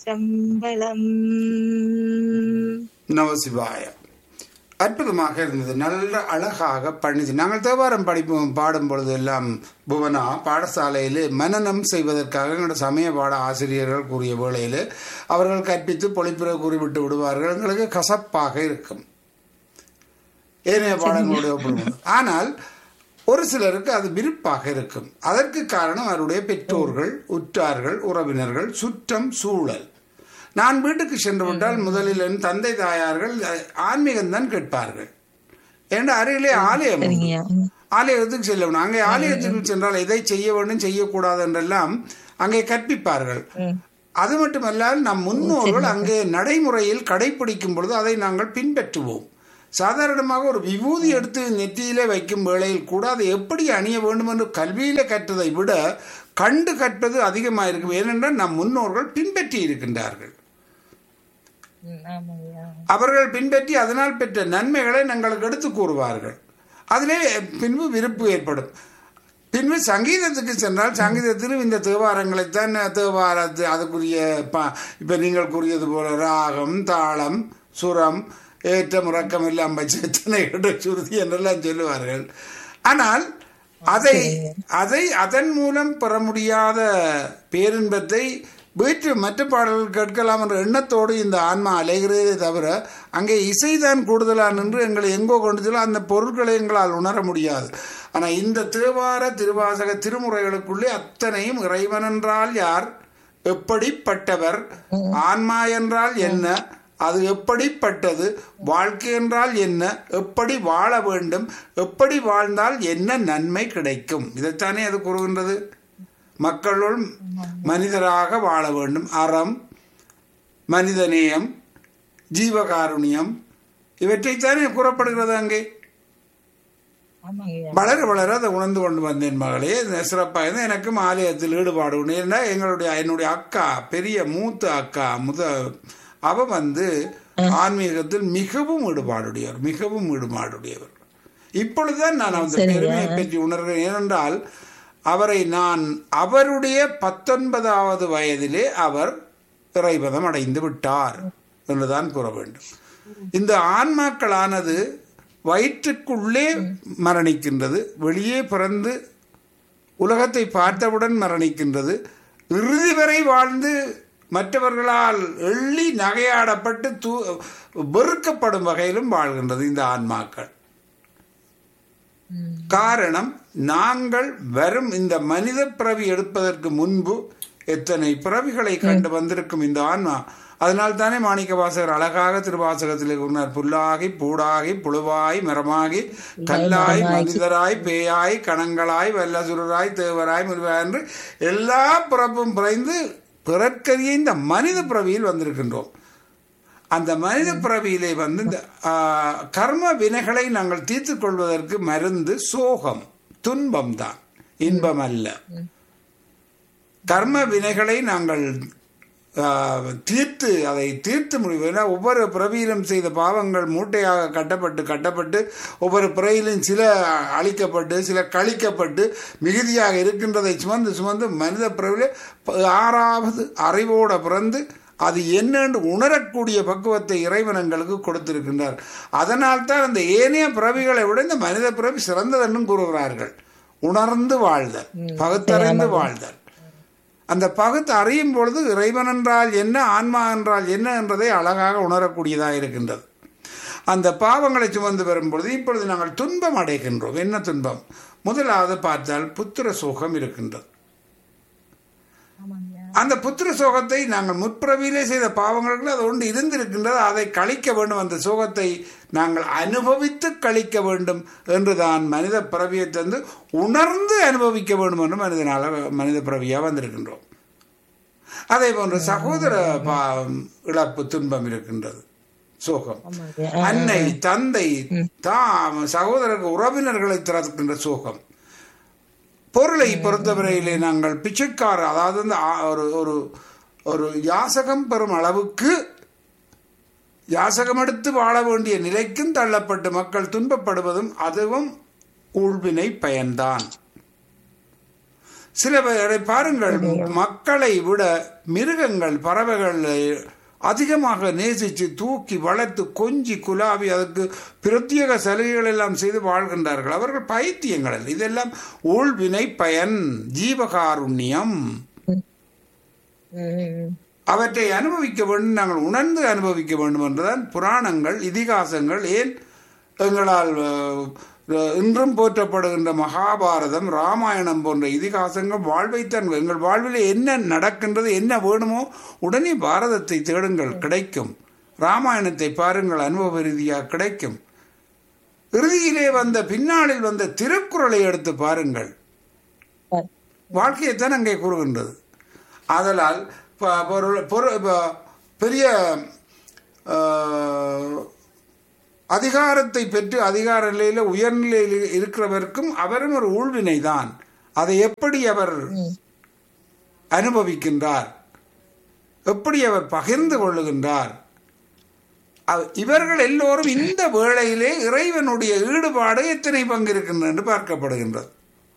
திருச்சிற்றம்பலம் நமசிவாய அற்புதமாக இருந்தது நல்ல அழகாக பண்ணிச்சு நாங்கள் தேவாரம் படிப்போம் பாடும் பொழுது எல்லாம் புவனா பாடசாலையில் மனனம் செய்வதற்காக எங்களோட சமய பாட ஆசிரியர்கள் கூறிய வேளையில் அவர்கள் கற்பித்து பொழிப்புற கூறிவிட்டு விடுவார்கள் எங்களுக்கு கசப்பாக இருக்கும் ஏனைய பாடங்களோடு ஒப்பிடும்போது ஆனால் ஒரு சிலருக்கு அது விருப்பாக இருக்கும் அதற்கு காரணம் அவருடைய பெற்றோர்கள் உற்றார்கள் உறவினர்கள் சுற்றம் சூழல் நான் வீட்டுக்கு சென்று விட்டால் முதலில் என் தந்தை தாயார்கள் ஆன்மீகம்தான் கேட்பார்கள் என்ற அருகிலே ஆலயம் உண்டு. சரிங்கய்யா ம். ஆலயத்துக்கு செல்ல வேண்டும் அங்கே ஆலயத்துக்கு சென்றால் எதை செய்ய வேண்டும் செய்யக்கூடாது என்றெல்லாம் அங்கே கற்பிப்பார்கள் ம். அது மட்டுமல்லால் நம் முன்னோர்கள் அங்கே நடைமுறையில் கடைபிடிக்கும் பொழுது அதை நாங்கள் பின்பற்றுவோம் சாதாரணமாக ஒரு விபூதி எடுத்து நெற்றியிலே வைக்கும் வேளையில் கூட அதை எப்படி அணிய வேண்டும் என்று கல்வியில கற்றதை விட கண்டு கற்பது அதிகமாக இருக்கும் ஏனென்றால் நம் முன்னோர்கள் பின்பற்றி இருக்கின்றார்கள் ம், ஆமாங்கய்யா அவர்கள் பின்பற்றி அதனால் பெற்ற நன்மைகளை எங்களுக்கு எடுத்து கூறுவார்கள் அதிலே பின்பு விருப்பு ஏற்படும் பின்பு சங்கீதத்துக்கு சென்றால் சங்கீதத்திலும் இந்த தேவாரங்களைத்தான் தேவாரத்து அதுக்குரிய ப இப்போ நீங்கள் கூறியது போல ராகம் தாளம் சுரம் ஏற்றம் உறக்கம் எல்லாம் பட்சத்தனை சுருதி என்றெல்லாம் சொல்லுவார்கள் ஆனால் அதை அதை அதன் மூலம் பெற முடியாத பேரின்பத்தை வீட்டு மற்ற பாடல்கள் கேட்கலாம் என்ற எண்ணத்தோடு இந்த ஆன்மா அலைகிறதே தவிர அங்கே இசைதான் கூடுதலாக நின்று எங்களை எங்கோ கொண்டு செல்ல அந்த பொருட்களை எங்களால் உணர முடியாது ஆனால் இந்த திருவார திருவாசக திருமுறைகளுக்குள்ளே அத்தனையும் இறைவன் என்றால் யார் எப்படிப்பட்டவர் ஆன்மா என்றால் என்ன அது எப்படிப்பட்டது வாழ்க்கை என்றால் என்ன எப்படி வாழ வேண்டும் எப்படி வாழ்ந்தால் என்ன நன்மை கிடைக்கும் இதைத்தானே அது கூறுகின்றது மக்களுள் மனிதராக வாழ வேண்டும் அறம் மனிதநேயம் ஜீவகாருண்யம் இவற்றைத்தானே கூறப்படுகிறது அங்கே ஆமாங்கய்யா வளர வளர அதை உணர்ந்து கொண்டு வந்தேன் மகளே சிறப்பாக இருந்தால் எனக்கும் ஆலயத்தில் ஈடுபாடு உண்டு ஏன்னா எங்களுடைய என்னுடைய அக்கா பெரிய மூத்த அக்கா முத அவ வந்து ஆன்மீகத்தில் மிகவும் ஈடுபாடுடையவர் மிகவும் ஈடுபாடுடையவர் இப்பொழுதுதான் நான் அந்த பெருமையை பற்றி உணர்கிறேன் ஏனென்றால் அவரை நான் அவருடைய பத்தொன்பதாவது வயதிலே அவர் இறைபதம் அடைந்து விட்டார் என்றுதான் கூற வேண்டும் இந்த ஆன்மாக்களானது வயிற்றுக்குள்ளே மரணிக்கின்றது வெளியே பிறந்து உலகத்தை பார்த்தவுடன் மரணிக்கின்றது இறுதி வரை வாழ்ந்து மற்றவர்களால் எள்ளி நகையாடப்பட்டு தூ வெறுக்கப்படும் வகையிலும் வாழ்கின்றது இந்த ஆன்மாக்கள் ம். காரணம் நாங்கள் வரும் இந்த மனித பிறவி எடுப்பதற்கு முன்பு எத்தனை பிறவிகளை கண்டு வந்திருக்கும் இந்த ஆன்மா அதனால் தானே மாணிக்க வாசகர் அழகாக திருவாசகத்தில் கூறினார் புல்லாகி பூடாகி புழுவாய் மரமாகி கல்லாய் மனிதராய் பேயாய் கணங்களாய் வல்லசுரராய் தேவராய் முருகாய் என்று எல்லா பிறப்பும் பிறந்து பிறற்கரிய இந்த மனித பிறவியில் வந்திருக்கின்றோம் அந்த மனித பிறவியிலே வந்து இந்த ஆ, கர்ம வினைகளை நாங்கள் தீர்த்து கொள்வதற்கு மருந்து சோகம் துன்பம் தான் இன்பம் அல்ல கர்ம வினைகளை நாங்கள் ஆ, தீர்த்து அதை தீர்த்து முடிவு ஏன்னா ஒவ்வொரு பிறவியிலும் செய்த பாவங்கள் மூட்டையாக கட்டப்பட்டு கட்டப்பட்டு ஒவ்வொரு பிறவியிலும் சில அழிக்கப்பட்டு சில கழிக்கப்பட்டு மிகுதியாக இருக்கின்றதை சுமந்து சுமந்து மனித பிறவிலே ப- ஆறாவது அறிவோட பிறந்து அது என்னென்று உணரக்கூடிய பக்குவத்தை இறைவன் எங்களுக்கு கொடுத்திருக்கின்றார் அதனால் தான் அந்த ஏனைய பிறவிகளை விட இந்த மனித பிறவி சிறந்ததென்றும் கூறுகிறார்கள் உணர்ந்து வாழ்தல் பகுத்தறிந்து வாழ்தல் அந்த பகுத்து அறியும் பொழுது இறைவன் என்றால் என்ன ஆன்மா என்றால் என்ன என்பதை அழகாக உணரக்கூடியதாக இருக்கின்றது அந்த பாவங்களை சுமந்து வரும் பொழுது இப்பொழுது நாங்கள் துன்பம் அடைகின்றோம் என்ன துன்பம் முதலாவது பார்த்தால் புத்திர சோகம் இருக்கின்றது ஆமாங்கய்யா அந்த புத்திர சோகத்தை நாங்கள் முற்பிறவியிலே செய்த பாவங்களுக்கு அது ஒன்று இருந்திருக்கின்றது அதை கழிக்க வேண்டும் அந்த சோகத்தை நாங்கள் அனுபவித்து கழிக்க வேண்டும் என்றுதான் மனித பிறவியை தந்து உணர்ந்து அனுபவிக்க வேண்டும் என்று மனிதனால மனித பிறவியாக வந்திருக்கின்றோம் அதே போன்று சகோதர பா இழப்பு துன்பம் இருக்கின்றது சோகம் ஆமாங்கய்யா அன்னை தந்தை தாம் சகோதரர்கள் உறவினர்களை திறக்கின்ற சோகம் பொருளை பொறுத்தவரையிலே நாங்கள் பிச்சைக்கார அதாவது வந்து ஆ- ஒரு ஒரு ஒரு யாசகம் பெறும் அளவுக்கு யாசகம் எடுத்து வாழ வேண்டிய நிலைக்கும் தள்ளப்பட்டு மக்கள் துன்பப்படுவதும் அதுவும் ஊழ்வினை பயன்தான் சில பேரை பாருங்கள் மக்களை விட மிருகங்கள் பறவைகள் அதிகமாக நேசித்து தூக்கி வளர்த்து கொஞ்சி குலாவி அதுக்கு பிரத்யேக சலுகைகள் எல்லாம் செய்து வாழ்கின்றார்கள் அவர்கள் பைத்தியங்கள் அல்ல. இதெல்லாம் ஊழ்வினை பயன் ஜீவகாருண்யம் ம். அவற்றை அனுபவிக்க வேண்டும் நாங்கள் உணர்ந்து அனுபவிக்க வேண்டும் என்றுதான் புராணங்கள் இதிகாசங்கள் ஏன் எங்களால் அஹ், அஹ், இன்றும் போற்றப்படுகின்ற மகாபாரதம் ராமாயணம் போன்ற இதிகாசங்கள் வாழ்வைத்தான் எங்கள் வாழ்வில் என்ன நடக்கின்றது என்ன வேணுமோ உடனே பாரதத்தை தேடுங்கள் கிடைக்கும் ராமாயணத்தை பாருங்கள் அனுபவ ரீதியாக கிடைக்கும் இறுதியிலே வந்த பின்னாளில் வந்த திருக்குறளை எடுத்து பாருங்கள் ப- வாழ்க்கையைத்தான் அங்கே கூறுகின்றது ஆதலால் ப- பொருள் பொரு- ப- பெரிய ஆஹ், அதிகாரத்தை பெற்று அதிகார நிலையில உயர்நிலையில் இருக்கிறவருக்கும் அவரும் ஒரு ஊழ்வினை தான் அதை எப்படி அவர் அனுபவிக்கின்றார் எப்படி அவர் பகிர்ந்து கொள்ளுகின்றார் அவ- இவர்கள் எல்லோரும் இந்த வேளையிலே இறைவனுடைய ஈடுபாடு எத்தனை பங்கு இருக்கின்றது என்று பார்க்கப்படுகின்றது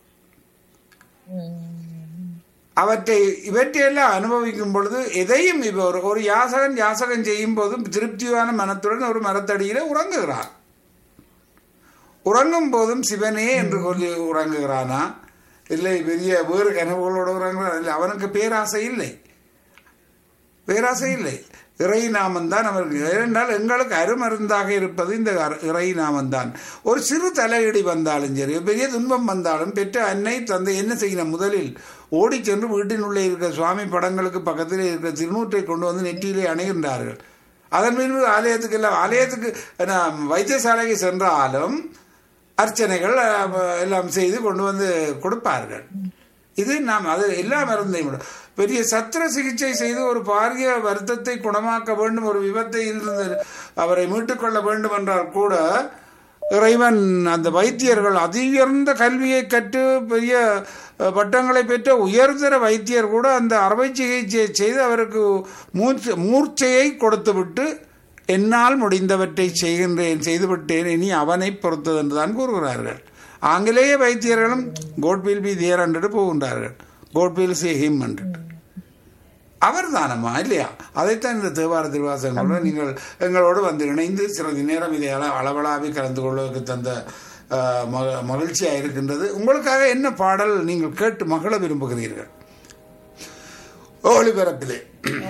ம். அவற்றை இவற்றையெல்லாம் அனுபவிக்கும் பொழுது எதையும் இப்ப ஒரு ஒரு யாசகன் யாசகம் செய்யும் போதும் திருப்தியான மனத்துடன் ஒரு மரத்தடியில உறங்குகிறான் உறங்கும் போதும் சிவனே என்று சொல்லி உறங்குகிறானா இல்லை பெரிய வேறு கனவுகளோடு உறங்குகிறான் இல்லை அவனுக்கு பேராசை இல்லை பேராசை இல்லை இறை நாமந்தான் அவருக்கு ஏனென்றால் எங்களுக்கு அருமருந்தாக இருப்பது இந்த அர- இறை நாமந்தான் ஒரு சிறு தலையிடி வந்தாலும் சரி பெரிய துன்பம் வந்தாலும் பெற்ற அன்னை தந்தை என்ன செய்யணும் முதலில் ஓடிச் சென்று வீட்டினுள்ளே இருக்கிற சுவாமி படங்களுக்கு பக்கத்திலே இருக்கிற திருநூற்றை கொண்டு வந்து நெற்றியிலே அணைகின்றார்கள் அதன் பின்பு ஆலயத்துக்கு எல்லாம் ஆலயத்துக்கு நான் வைத்தியசாலைக்கு சென்றாலும் அர்ச்சனைகள் அஹ், எல்லாம் செய்து கொண்டு வந்து கொடுப்பார்கள் இது நாம் அது எல்லா மருந்தையும் விட பெரிய சத்திர சிகிச்சை செய்து ஒரு பாரிய வருத்தத்தை குணமாக்க வேண்டும் ஒரு விபத்தை இருந்து அவரை மீட்டுக்கொள்ள வேண்டும் என்றால் கூட இறைவன் அந்த வைத்தியர்கள் அதியுயர்ந்த கல்வியை கற்று பெரிய அஹ், பட்டங்களை பெற்ற உயர்தர வைத்தியர் கூட அந்த அறுவை சிகிச்சையை செய்து அவருக்கு மூர்ச்ச மூர்ச்சையை கொடுத்துவிட்டு என்னால் முடிந்தவற்றை செய்கின்றேன் செய்துவிட்டேன் இனி அவனை பொறுத்தது என்றுதான் கூறுகிறார்கள் ஆங்கிலேய வைத்தியர்களும் கோட் வில் பி தேர் என்று போகின்றார்கள் கோட் வில் சே ஹிம் என்று அவர் தானம்மா இல்லையா அதைத்தான் இந்த தேவார திருவாசகங்களோட நீங்கள் எங்களோடு வந்து இணைந்து சிறிது நேரம் இதை அள அளவலாவி கலந்து கொள்வதற்கு தந்த ஆஹ், மக- மகிழ்ச்சியா இருக்கின்றது உங்களுக்காக என்ன பாடல் நீங்கள் கேட்டு மகள விரும்புகிறீர்கள் ஒளிபரப்பிலே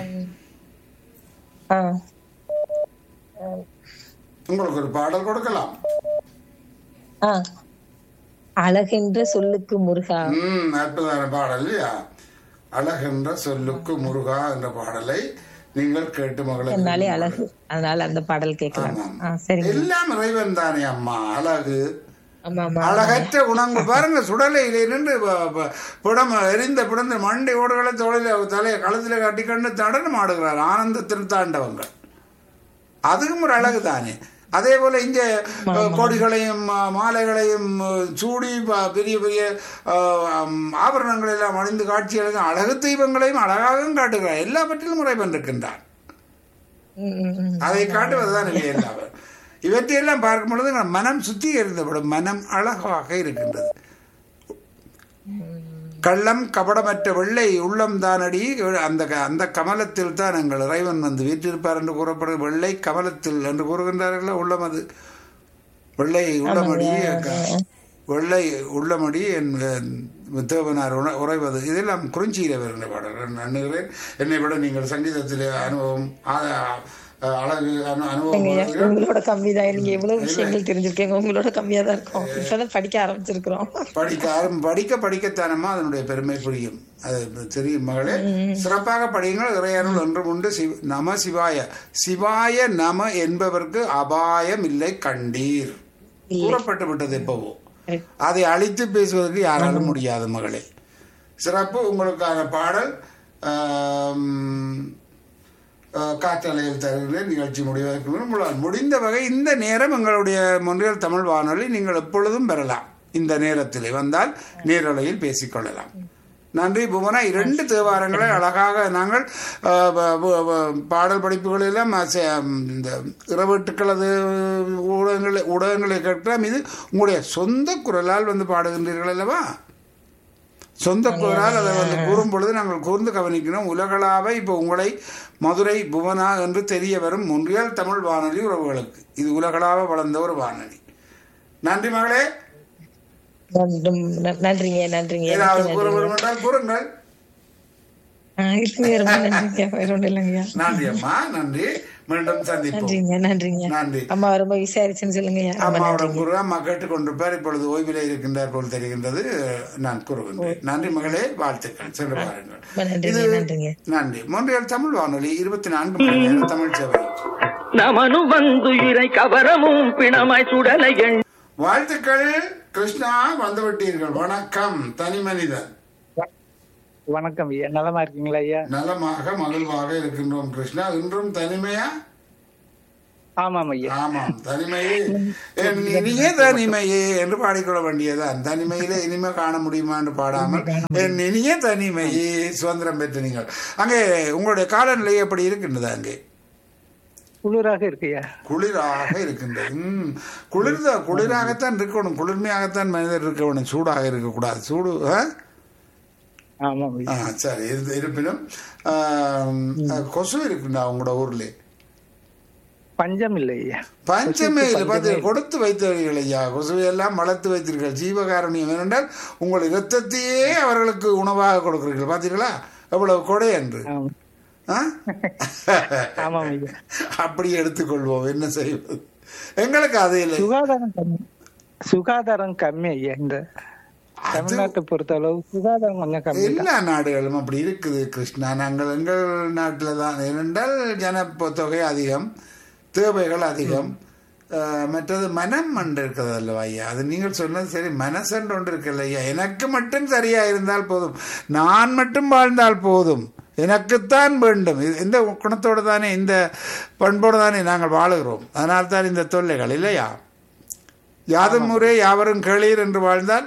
ஆ. உங்களுக்கு ஒரு பாடல் கொடுக்கலாம் ஆ. அழகென்ற சொல்லுக்கு முருகா ம் அற்புதமான பாடல் இல்லையா அழகென்ற சொல்லுக்கு முருகா என்ற பாடலை நீங்கள் கேட்டு மகளை என்னாலே அழகு அதனால அந்த பாடல் கேட்கலாம் ஆ சரிங்க எல்லாம் இறைவன் தானே அம்மா அழகு ஆமா ஆமா அழகற்ற குணங்கள் பாருங்க சுடலையிலே நின்று ப- ப- புடம் எரிந்த பிடந்த மண்டை ஓடுகளை தோளில தலையை கழுத்துல கட்டிக்கொண்டு நடனம் ஆடுகிறார் ஆனந்தத்தில் தாண்டவங்கள் அதுவும் ஒரு அழகு தானே அதே போல இங்க அஹ், கொடிகளையும் அஹ், மாலைகளையும் அஹ், சூடி ப- பெரிய பெரிய அஹ், அம், ஆபரணங்களை எல்லாம் அணிந்து காட்சிகளுக்கும் அழகு தெய்வங்களையும் அழகாகவும் காட்டுகிறார் எல்லாவற்றிலும் முறைபன் இருக்கின்றார் ம், ம், ம். அதை காட்டுவதுதான் இல்லை எல்லாவர் இவற்றையெல்லாம் பார்க்கும் பொழுது நம் மனம் சுத்திகரித்தப்படும் மனம் அழகாக இருக்கின்றது கள்ளம் கபடமற்ற வெள்ளை உள்ளம் தானடி அந்த க- அந்த கமலத்தில் தான் எங்கள் இறைவன் வந்து வீற்றிருப்பார் என்று கூறப்படுது வெள்ளை கமலத்தில் என்று கூறுகின்றார்களா உள்ளம் அது வெள்ளை உள்ளமடி க- வெள்ளை உள்ளமடி என் என் தேவனார் உண- உறைவது இதெல்லாம் குறிஞ்சியில வருகின்ற பாடல்கள் நான் எண்ணுகிறேன் என்னை விட நீங்கள் சங்கீதத்திலே அனுபவம் ஆ- அழகு அனு- அனுபவம் ஏங்க, உள்ளவர்கள். உங்களோட கம்மி தான் நீங்க எவ்வளவு விஷயங்கள் தெரிஞ்சிருக்கீங்க உங்களோட கம்மியா தான் இருக்கும் இப்பதான் படிக்க ஆரம்பிச்சிருக்கிறோம் படிக்க ஆரம்- படிக்க படிக்கத்தானமா அதனுடைய பெருமை புரியும் அது தெரியும் மகளே சிறப்பாக படியுங்கள் இறையருள் ஒன்றும் உண்டு சிவ- நம சிவாய சிவாய நம என்பவர்க்கு அபாயம் இல்லை கண்டீர் கூறப்பட்டு விட்டது எப்பவோ அதை அழித்து பேசுவதற்கு யாராலும் முடியாது மகளே சிறப்பு உங்களுக்கான பாடல் ஆம், அஹ், காற்றலையில் தருகிறேன் நிகழ்ச்சி முடிவதற்கு முன் உங்களால் முடிந்த வகை இந்த நேரம் எங்களுடைய மொன்றியல் தமிழ் வானொலி நீங்கள் எப்பொழுதும் பெறலாம் இந்த நேரத்தில் வந்தால் நேரலையில் பேசிக்கொள்ளலாம் நன்றி புவனா இரண்டு தேவாரங்களை அழகாக நாங்கள் அஹ், வ- வ- வ- பாடல் படிப்புகள் எல்லாம் அஹ், செ- இந்த இரவட்டுக்கள் அது ஊடகங்களை ஊடகங்களை கேட்கலாம் இது உங்களுடைய சொந்த குரலால் வந்து பாடுகின்றீர்கள் அல்லவா சொந்த பேரால் அதை வந்து கூறும் பொழுது நாங்கள் கூர்ந்து கவனிக்கணும் உலகளாவ இப்போ உங்களை மதுரை புவனா என்று தெரிய வரும் ஒன்றியல் தமிழ் வானொலி உறவுகளுக்கு இது உலகளாவ வளர்ந்த ஒரு வானொலி நன்றி மகளே நன்றும் நன்றிங்க நன்றிங்க ஏதாவது கூற வேண்டும் என்றால் கூறுங்கள் ஆ, இல்லைங்க ரொம்ப நன்றிங்க வேற ஒன்றும் இல்லைங்க நன்றி அம்மா நன்றி மீண்டும் சந்திப்போம் நன்றிங்க நன்றிங்க நன்றி அம்மா ரொம்ப விசாரிச்சுன்னு சொல்லுங்க ரொம்ப அம்மாவோட நன்றிங்க குரு அம்மா கேட்டுக்கொண்டிருப்பார் இப்பொழுது ஓய்விலே இருக்கின்றார் போல் தெரிகின்றது நான் கூறுகின்றேன் நன்றி மகளே வாழ்த்துக்கள் சென்று பாருங்கள் ரொம்ப நன்றிங்க நன்றிங்க நன்றி மொன்றியல் தமிழ் வானொலி இருபத்தி நான்கு மணி நேர தமிழ் சேவை நமனு வந்துயிரை கவரமும் பிணமாய் சுடலை எண் வாழ்த்துக்கள் கிருஷ்ணா வந்துவிட்டீர்கள் வணக்கம் தனி மனிதன் வணக்கம் ஐயா நலமா இருக்கீங்களா ஐயா நலமாக மகிழ்வாக இருக்கின்றோம் கிருஷ்ணா இன்றும் தனிமையா ஆமாம் ஐயா ஆமாம் தனிமையே என் இனியே தனிமையே என்று பாடிக்கொள்ள வேண்டியதுதான் தனிமையிலே இனிமே காண முடியுமா என்று பாடாமல் என் இனிய தனிமையே சுதந்திரம் பெற்று நீங்கள் அங்கே உங்களுடைய காலநிலை எப்படி இருக்கின்றது அங்கே குளிராக இருக்கு ஐயா குளிராக இருக்கின்றது ம் குளிர்த குளிராகத்தான் இருக்கணும் குளிர்மையாகத்தான் மனிதர் இருக்க வேணும் சூடாக இருக்கக்கூடாது சூடு ஆ? ஆமாம் ஐயா ஆ சரி இரு- இருப்பினும் ஆம், கொசு இருக்குண்டா உங்களோட ஊர்ல பஞ்சம் இல்லை ஐயா பஞ்சமே இல்லை பார்த்து கொடுத்து வைத்தவர்கள் ஐயா கொசுவை எல்லாம் வளர்த்து வைத்தீர்கள் ஜீவகாரணியம் ஏனென்றால் உங்கள் இரத்தத்தையே அவர்களுக்கு உணவாக கொடுக்கிறீர்கள் பார்த்தீர்களா எவ்வளவு கொடை என்று ஆமாம். ஆ? ஆமாம் ஐயா அப்படி எடுத்துக்கொள்வோம் என்ன செய்வது எங்களுக்கு அது இல்லை சுகாதாரம் கம்மி சுகாதாரம் கம்மி ஐயா இந்த தமிழ்நாட்டை பொறுத்த அளவு சுகாதாரம் கொஞ்சம் கம்மி தான். எல்லா நாடுகளும் அப்படி இருக்குது கிருஷ்ணா நாங்கள் எங்கள் நாட்டில் தான் ஏனென்றால் ஜன தொகை அதிகம் தேவைகள் அதிகம் அஹ், மற்றது மனம் ஒன்று இருக்கிறது அல்லவா ஐயா அது நீங்கள் சொன்னது சரி மனசன்று ஒன்று இருக்குல்ல ஐயா எனக்கு மட்டும் சரியா இருந்தால் போதும் நான் மட்டும் வாழ்ந்தால் போதும் எனக்குத்தான் வேண்டும் இது- இந்த குணத்தோடு தானே இந்த பண்போடு தானே நாங்கள் வாழுகிறோம் அதனால் தான் இந்த தொல்லைகள் இல்லையா யாதும் முறை யாவரும் கேளீர் என்று வாழ்ந்தால்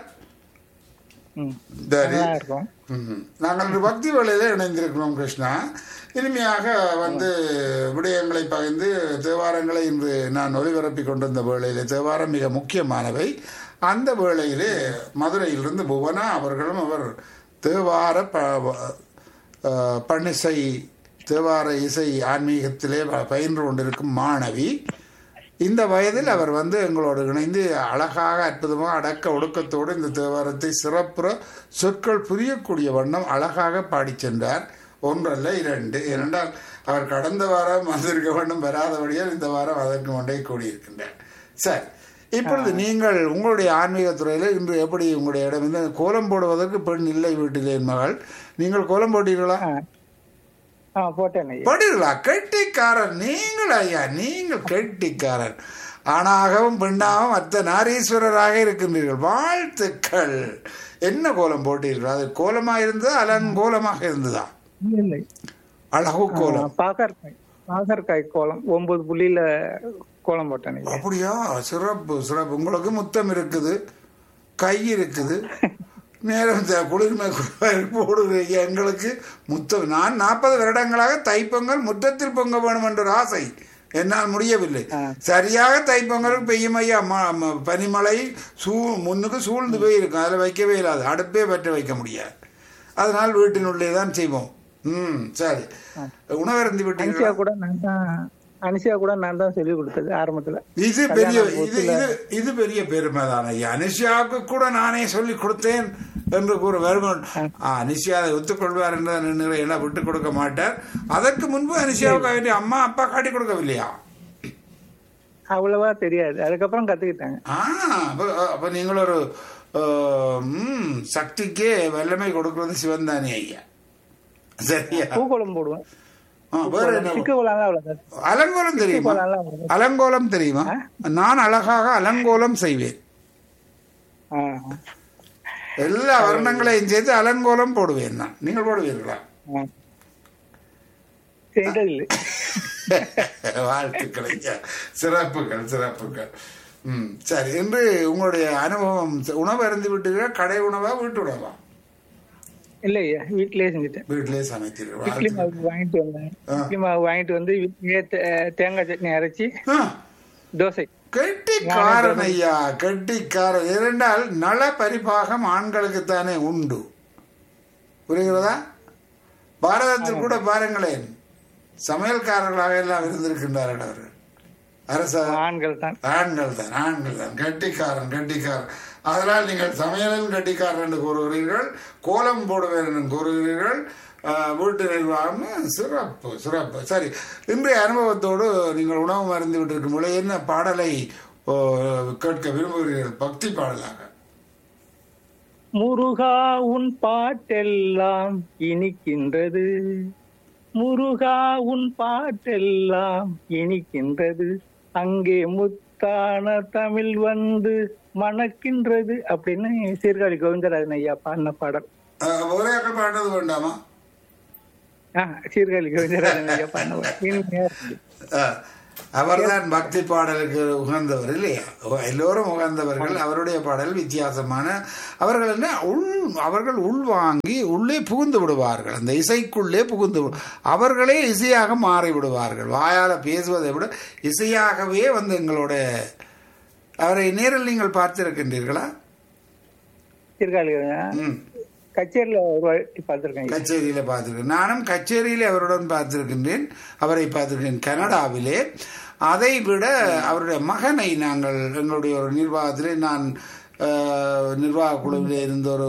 ம். சரி நல்லா இருக்கும் ம்ஹும். நாங்கள் ஒரு பக்தி வேலையில இணைந்திருக்கிறோம் கிருஷ்ணா இனிமையாக வந்து விடயங்களை பகிர்ந்து தேவாரங்களை இன்று நான் ஒலிபரப்பி கொண்டிருந்த வேளையிலே தேவாரம் மிக முக்கியமானவை அந்த வேளையிலே மதுரையிலிருந்து புவனா அவர்களும் அவர் தேவார ப- அஹ், பன்னிசை தேவார இசை ஆன்மீகத்திலே ப- பயின்று கொண்டிருக்கும் மாணவி இந்த வயதில் அவர் வந்து எங்களோடு இணைந்து அழகாக அற்புதமாக அடக்க ஒடுக்கத்தோடு இந்த தேவாரத்தை சிறப்புற சொற்கள் புரியக்கூடிய வண்ணம் அழகாக பாடிச் சென்றார் ஒன்றல்ல இரண்டு ஏனென்றால் அவர் கடந்த வாரம் வந்திருக்க வேண்டும் வராதபடியால் இந்த வாரம் அதற்கு மண்டை கூடியிருக்கின்றார் சரி இப்பொழுது நீங்கள் உங்களுடைய ஆன்மீக துறையில இன்று எப்படி உங்களுடைய இடம் இந்த கோலம் போடுவதற்கு பெண் இல்லை வீட்டிலே என் மகள் நீங்கள் கோலம் போட்டீர்களா ஆ. ஆ போட்டேன் ஐயா படிகளா கெட்டிக்காரன் நீங்கள் ஐயா நீங்கள் கெட்டிக்காரன் ஆணாகவும் பெண்ணாகவும் அத்த நாரீஸ்வரராக இருக்கின்றீர்கள் வாழ்த்துக்கள் என்ன கோலம் போட்டீர்கள் அது கோலமாக இருந்ததா அலங்கோலமாக இருந்ததா இல்லை, இல்லை அழகு கோலம் ஆ, பாகற்காய் பாகற்காய் கோலம் ஒன்பது புள்ளியில கோலம் போட்டேன் ஐயா அப்படியா சிறப்பு சிறப்பு உங்களுக்கு முத்தம் இருக்குது கை இருக்குது நேரம் த- குளிர்மை போடுகிறீங்க எங்களுக்கு முத்தம் நான் நாற்பது வருடங்களாக தைப்பொங்கல் முற்றத்தில் பொங்க வேணும் என்ற ஒரு ஆசை என்னால் முடியவில்லை சரியாக தைப்பொங்கலுக்கு பெய்யும் ஐயா ம- ம- பனிமழை சூ முன்னுக்கு சூழ்ந்து போயிருக்கும் அதில் வைக்கவே இல்லாது அடுப்பே பற்ற வைக்க முடியாது அதனால் வீட்டினுள்ளே தான் செய்வோம் ம் சரி உணவருந்தி அனிஷா விட்டீங்களா கூட நான் தான் அனிஷா கூட நான் தான் சொல்லி கொடுத்தது ஆரம்பத்துல இது பெரிய இது இது இது பெரிய பெருமை தான் ஐயா அனிஷாவுக்கு கூட நானே சொல்லி கொடுத்தேன் என்று கூற வருமன் அனிஷா அதை ஒத்துக்கொள்வார் என்று நான் எண்ணுகிறேன் எல்லாம் விட்டுக் கொடுக்க மாட்டார் அதற்கு முன்பு அனிஷாவுக்கு வேண்டிய அம்மா அப்பா காட்டி கொடுக்கவில்லையா அவ்வளவா தெரியாது அதுக்கப்புறம் கத்துக்கிட்டாங்க ஆ அப்ப அப்ப நீங்கள் ஒரு அஹ், ம், சக்திக்கே வல்லமை கொடுக்கிறது சிவன் தானே ஐயா சரியா பூக்கோளம் போடுவேன் ஆ, வேற என்ன சிக்கு கோலம் அவ்வளவு அலங்கோலம் தெரியுமா கோலம் அவ்வளவு அலங்கோலம் தெரியுமா நான் அழகாக அலங்கோலம் செய்வேன் ஆ. எல்லா வர்ணங்களையும் சேர்த்து அலங்கோலம் போடுவேன் நான் நீங்கள் போடுவீர்களா ஆ. செய்ததில்லை வாழ்த்துக்கள் ஐயா சிறப்புகள் சிறப்புகள் ம் சரி என்று உங்களுடைய அனுபவம் உணவு அருந்து விட்டீர்களா கடை உணவா வீட்டு உணவா இல்லையா வீட்லயே செஞ்சுட்டேன் வீட்டிலே சமைத்தீர்கள் இட்லி வாழ்த்துக்கள். மாவு வாங்கிட்டு வந்தேன் இட்லி மாவு வாங்கிட்டு வந்து வீட்லயே தே- தேங்காய் சட்னி அரைச்சி ஆ, தோசை கெட்டிக்காரன் ஐயா கெட்டிக்காரன் ஏனென்றால் நல பரிபாகம் ஆண்களுக்குத்தானே உண்டு புரிகிறதா பாரதத்தில் கூட பாருங்களேன் சமையல்காரர்களாக எல்லாம் இருந்திருக்கின்றார்கள் அவர்கள் அரச ஆண்கள் தான் ஆண்கள் தான் ஆண்கள் தான் கட்டிக்காரன் கட்டிக்காரன் அதனால் நீங்கள் சமையலில் கட்டிக்காரன் என்று கூறுகிறீர்கள் கோலம் போடுவேன் என்று கூறுகிறீர்கள் ஆஹ், வீட்டு நிர்வாகம் சிறப்பு சிறப்பு சரி இன்றைய அனுபவத்தோடு நீங்கள் உணவு மருந்து விட்டிருக்கும் பொழுது என்ன பாடலை ஓ, கேட்க விரும்புகிறீர்கள் பக்தி பாடலாக முருகா உன் பாட்டெல்லாம் இனிக்கின்றது முருகா உன் பாட்டெல்லாம் இனிக்கின்றது அங்கே முத்தான தமிழ் வந்து மணக்கின்றது அப்படின்னு சீர்காழி கோவிந்தராஜன் ஐயா பாடின பாடல் ஆஹ், ஒரே ஆக்கள் பாடுறது வேண்டாமா ஆ, சீர்காழி கோவிந்தராஜன் ஐயா பாடின பாடல் இனிமையா இருக்கு. ஆஹ், அவர்தான் பக்தி பாடலுக்கு உகந்தவர் இல்லையா எல்லோரும் உகந்தவர்கள் அவருடைய பாடல் வித்தியாசமான அவர்கள் என்ன உள் அவர்கள் உள்வாங்கி உள்ளே புகுந்து விடுவார்கள் அந்த இசைக்குள்ளே புகுந்து விடு- அவர்களே இசையாக மாறி விடுவார்கள் வாயால பேசுவதை விட இசையாகவே வந்து எங்களோட அவரை நேரில் நீங்கள் பார்த்திருக்கின்றீர்களா சீர்காழி ம் கச்சேரியில ஒரு வாட்டி பார்த்திருக்கேன் ஐயா. கச்சேரியில பார்த்திருக்கேன் நானும் கச்சேரியிலே அவருடன் பார்த்திருக்கின்றேன் அவரை பார்த்திருக்கேன் கனடாவிலே அதை விட அவருடைய மகனை நாங்கள் எங்களுடைய ஒரு நிர்வாகத்திலே நான் அஹ், நிர்வாக குழுவிலே இருந்த ஒரு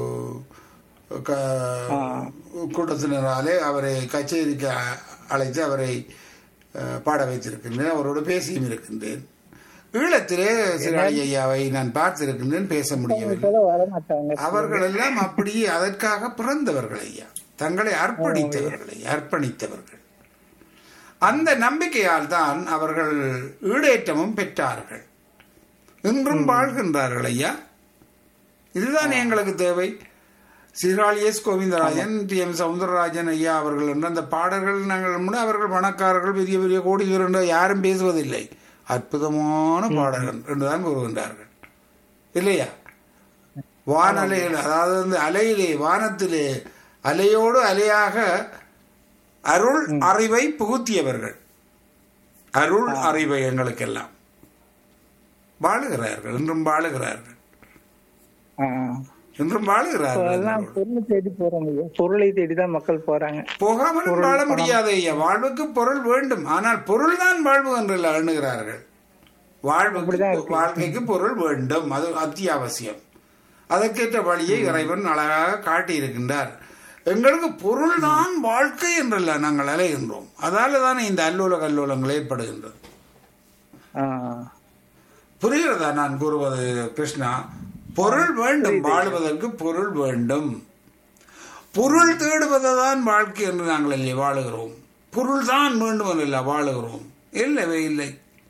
க- கூட்டத்தினராலே அவரை கச்சேரிக்கு அ- அழைத்து அவரை அஹ், பாட வைத்திருக்கின்றேன் அவரோடு பேசியும் இருக்கின்றேன் ஈழத்திலே சிறாளி ஐயாவை நான் பார்த்திருக்கின்றேன் பேச முடியவில்லை கூட வர மாட்டாங்க அவர்கள் எல்லாம் அப்படியே அதற்காக பிறந்தவர்கள் ஐயா தங்களை அர்ப்பணித்தவர்களை அர்ப்பணித்தவர்கள் அந்த நம்பிக்கையால் தான் அவர்கள் ஈடேற்றமும் பெற்றார்கள் இன்றும் வாழ்கின்றார்கள் ஐயா இதுதான் எங்களுக்கு தேவை சீராளி S Govindarajan T M Soundararajan ஐயா அவர்கள் என்ற அந்த பாடல்கள் நாங்கள் முன்னே அவர்கள் பணக்காரர்கள் பெரிய பெரிய கோடீஸ்வரர் என்று யாரும் பேசுவதில்லை அற்புதமான பாடல்கள் என்றுதான் கூறுகின்றார்கள் இல்லையா வானலையில் அதாவது வந்து அலையிலே வானத்திலே அலையோடு அலையாக அருள் அறிவை புகுத்தியவர்கள் அருள் அறிவை எங்களுக்கெல்லாம் வாழுகிறார்கள் இன்றும் வாழுகிறார்கள் ஆ. இன்றும் வாழுகிறார்கள் அதெல்லாம் பொருளை தேடி போறாங்க ஐயா. பொருளை தேடி தான் மக்கள் போறாங்க போகாமலும் வாழ முடியாது ஐயா வாழ்வுக்கு பொருள் வேண்டும் ஆனால் பொருள் தான் வாழ்வு என்று எண்ணுகிறார்கள் வாழ்வுக்கு வாழ்க்கைக்கு பொருள் வேண்டும் அது அத்தியாவசியம் அதற்கேற்ற வழியை இறைவன் அழகாக காட்டியிருக்கின்றார் எங்களுக்கு பொருள் தான் வாழ்க்கை என்றல்ல நாங்கள் அலைகின்றோம் அதால தானே இந்த அல்லூல கல்லூலங்கள் ஏற்படுகின்றது ஆ. புரிகிறதா நான் கூறுவது கிருஷ்ணா பொருள் வேண்டும் வாழுவதற்கு பொருள் வேண்டும் பொருள் தேடுவதுதான் வாழ்க்கை என்று நாங்கள் இல்லை வாழுகிறோம் பொருள் தான் வேண்டும் என்று இல்லை வாழுகிறோம் இல்லவே இல்லை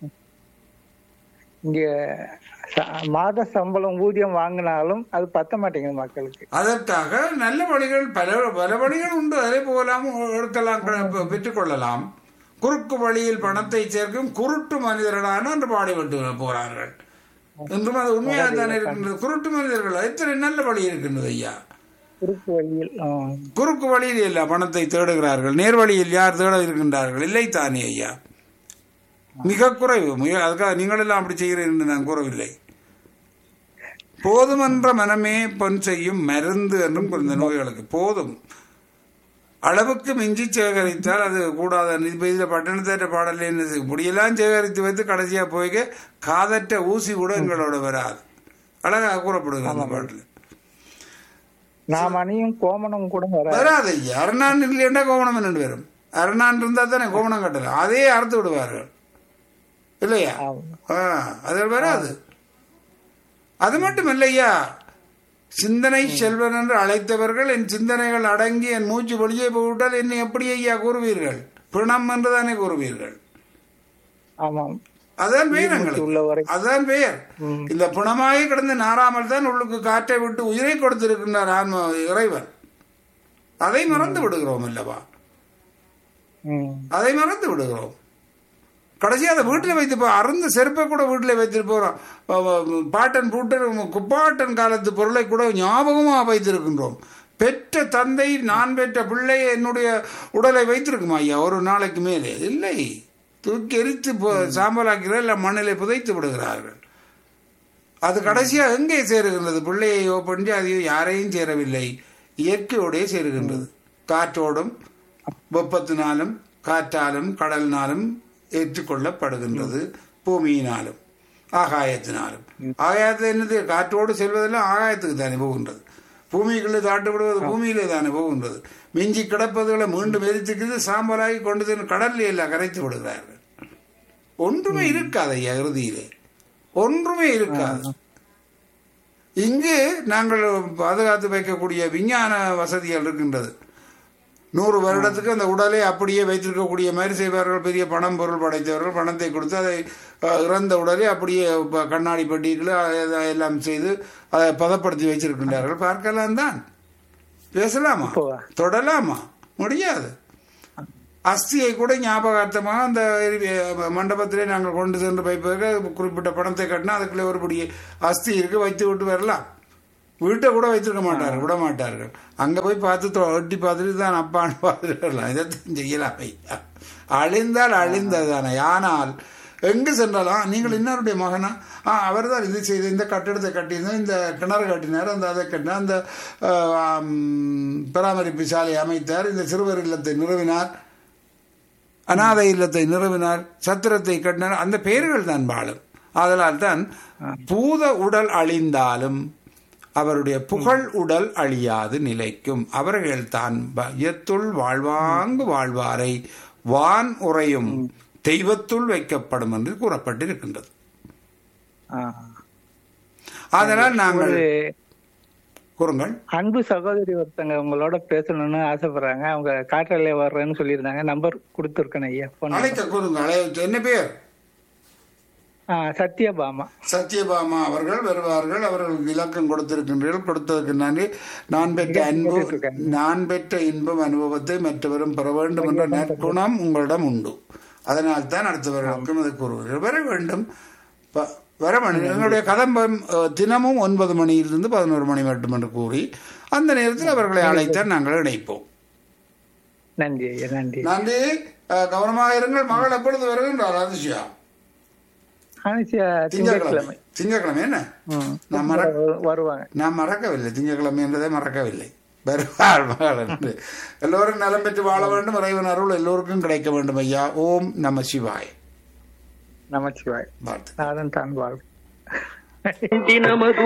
இங்க ச- மாத சம்பளம் ஊதியம் வாங்கினாலும் அது பத்த மாட்டேங்குது மக்களுக்கு அதற்காக நல்ல வழிகள் பல பல வழிகள் உண்டு அதே போகலாம் எடுக்கலாம் பெ- பெற்றுக்கொள்ளலாம் குறுக்கு வழியில் பணத்தை சேர்க்கும் குருட்டு மனிதர்களான என்று பாடிவிட்டு போறார்கள் இன்றும் அது உண்மையாக தானே இருக்கின்றது குருட்டு மனிதர்கள் எத்தனை நல்ல வழி இருக்கின்றது ஐயா குறுக்கு வழியில் ஆ. குறுக்கு வழியில் இல்ல பணத்தை தேடுகிறார்கள் நேர் வழியில் யார் தேட இருக்கின்றார்கள் இல்லை தானே ஐயா மிக குறைவு மிக அதுக்காக நீங்கள் எல்லாம் அப்படி செய்கிறீர்கள் என்று நான் கூறவில்லை போதுமென்ற மனமே பொன் செய்யும் மருந்து என்றும் இந்த நோய்களுக்கு போதும் அளவுக்கு மிஞ்சி சேகரித்தால் அது கூடாது இப்ப இதுல பட்டணத்தேற்ற பாடல என்ன செய்ய முடியெல்லாம் சேகரித்து வைத்து கடைசியா போய்க்க காதற்ற ஊசி கூட எங்களோட வராது அழகாக கூறப்படுது அந்த பாட்டுல நாம் அணியும் கோமணம் கூட வர வராது ஐயா அரணான் இல்லையா கோவணம் என்ன வரும் அரணான் இருந்தா தானே கோவணம் கட்டலாம் அதே அறுத்து விடுவார்கள் இல்லையா ஆ, அது வராது அது மட்டும் இல்லையா சிந்தனை செல்வன் என்று அழைத்தவர்கள் என் சிந்தனைகள் அடங்கி என் மூச்சு வெளியே போய்விட்டால் என்னை எப்படி ஐயா கூறுவீர்கள் பிணம் என்று தானே கூறுவீர்கள் ஆமாம் அதான் பெயர் எங்களுக்கு உள்ளவரை அதுதான் பெயர் இந்த பிணமாகி கிடந்து நாராமல் தான் உள்ளுக்கு காற்றை விட்டு உயிரை கொடுத்திருக்கின்றார் ஆன்ம இறைவன் அதை மறந்து விடுகிறோம் அல்லவா ம். அதை மறந்து விடுகிறோம் கடைசியா அதை வீட்டில் வைத்து போ அருந்த செருப்பை கூட வீட்டில் வைத்துட்டு போறோம் ப- ப- பாட்டன் பூட்டன் குப்பாட்டன் காலத்து பொருளை கூட ஞாபகமா வைத்திருக்கின்றோம் பெற்ற தந்தை நான் பெற்ற பிள்ளை என்னுடைய உடலை வைத்திருக்குமா ஐயா ஒரு நாளைக்கு மேலே இல்லை தூக்கி எரித்து போ- சாம்பலாக்கிறார் இல்லை மண்ணிலே புதைத்து விடுகிறார்கள் அது கடைசியா எங்கே சேருகின்றது பிள்ளையையோ பெண்ஜாதியோ யாரையும் சேரவில்லை இயற்கையோடே சேருகின்றது காற்றோடும் வெப்பத்தினாலும் காற்றாலும் கடலினாலும் ஏற்றுக்கொள்ளப்படுகின்றது பூமியினாலும் ஆகாயத்தினாலும் ஆகாயத்தில் என்னது காற்றோடு செல்வதெல்லாம் ஆகாயத்துக்கு தானே போகின்றது பூமிக்குள்ளே தாட்டு விடுவது பூமியிலே தானே போகின்றது மிஞ்சி கிடப்பதுகளை மீண்டும் எரித்துக்கிறது சாம்பலாகி கொண்டு சென்று கடல்ல எல்லாம் கரைத்து விடுகிறார்கள் ஒன்றுமே இருக்காது ஐயா இறுதியிலே ஒன்றுமே இருக்காது இங்கு நாங்கள் பாதுகாத்து வைக்கக்கூடிய விஞ்ஞான வசதிகள் இருக்கின்றது நூறு வருடத்துக்கு அந்த உடலை அப்படியே வைத்திருக்கக்கூடிய மாதிரி செய்வார்கள் பெரிய பணம் பொருள் படைத்தவர்கள் பணத்தை கொடுத்து அதை அஹ், இறந்த உடலை அப்படியே ப- கண்ணாடி பெட்டிகள் அதை எல்லாம் செய்து அதை பதப்படுத்தி வச்சிருக்கின்றார்கள் பார்க்கலாம் தான் பேசலாமா இப்போவா? தொடலாமா முடியாது அஸ்தியை கூட ஞாபகார்த்தமாக அந்த எரி- மண்டபத்திலே நாங்கள் கொண்டு சென்று வைப்பதற்கு குறிப்பிட்ட பணத்தை கட்டினா அதுக்குள்ளே ஒரு படி அஸ்தி இருக்கு வைத்து விட்டு வரலாம் வீட்டை கூட வைத்திருக்க மாட்டார்கள் விட மாட்டார்கள் அங்க போய் பார்த்து தொ- எட்டி பார்த்துட்டு தான் அப்பான்னு பார்த்துட்டு வரலாம் இதைத்தான் செய்யலாம் ஐயா அழிந்தால் அழிந்ததானே ஆனால் எங்கு சென்றாலும் நீங்கள் இன்னொருடைய மகனா ஆ அவர் தான் இது செய்து இந்த கட்டிடத்தை கட்டியிருந்தார் இந்த கிணறு கட்டினார் அந்த அதை கட்டினார் அந்த ஆஹ், ஆம், பராமரிப்பு சாலை அமைத்தார் இந்த சிறுவர் இல்லத்தை நிறுவினார் அநாதை இல்லத்தை நிறுவினார் சத்திரத்தை கட்டினார் அந்த பெயர்கள் தான் வாழும் அதனால் தான் பூத உடல் அழிந்தாலும் அவருடைய புகழ் உடல் அழியாது நிலைக்கும் அவர்கள் தான் பயத்துள் வாழ்வாங்கு வாழ்வாரை வான் உறையும் தெய்வத்துள் வைக்கப்படும் என்று கூறப்பட்டிருக்கின்றது ஆ. அதனால் நாங்கள் ஒரு கூறுங்கள் அன்பு சகோதரி ஒருத்தங்க உங்களோட பேசணும்னு ஆசைப்படுறாங்க அவங்க காற்றலை வர்றேன்னு சொல்லியிருந்தாங்க நம்பர் கொடுத்துருக்கேன் ஐயா போன் அழைக்க கூறுங்கள் அழை என்ன பேர் சத்யபாமா சத்யபாமா அவர்கள் வருவார்கள் அவர்களுக்கு இலக்கம் கொடுத்திருக்கின்றீர்கள் கொடுத்ததற்கு நன்றி நான் பெற்ற அன்பு நான் பெற்ற இன்பம் அனுபவத்தை மற்றவரும் பெற வேண்டும் என்ற நற்குணம் உங்களிடம் உண்டு அதனால் தான் அடுத்தவர்களுக்கும் இதை கூறுவீர்கள் வர வேண்டும் ப- வர வேண்டும் எங்களுடைய கதம்பம் அஹ், தினமும் ஒன்பது மணியிலிருந்து பதினோரு மணி மட்டும் என்று கூறி அந்த நேரத்தில் அவர்களை அழைத்தான் நாங்கள் இணைப்போம் நன்றி ஐயா நன்றி நன்றி அஹ், கவனமாக இருங்கள் மகள் எப்பொழுது வருகின்றார் அதிசயா ஆனிசியா திங்கட்கிழமை திங்கட்கிழமை திங்கட்கிழமை என்ன ம். நான் மற வரு- வருவாங்க நான் மறக்கவில்லை திங்கட்கிழமை என்றதை மறக்கவில்லை வருவாள் மகள் என்று எல்லோரும் நலம் பெற்று வாழ வேண்டும் இறைவன் அருள் எல்லோருக்கும் கிடைக்க வேண்டும் ஐயா ஓம் நம சிவாய் நமச்சிவாய் வாழ்த்து நாதன் தான் வாழ் நமது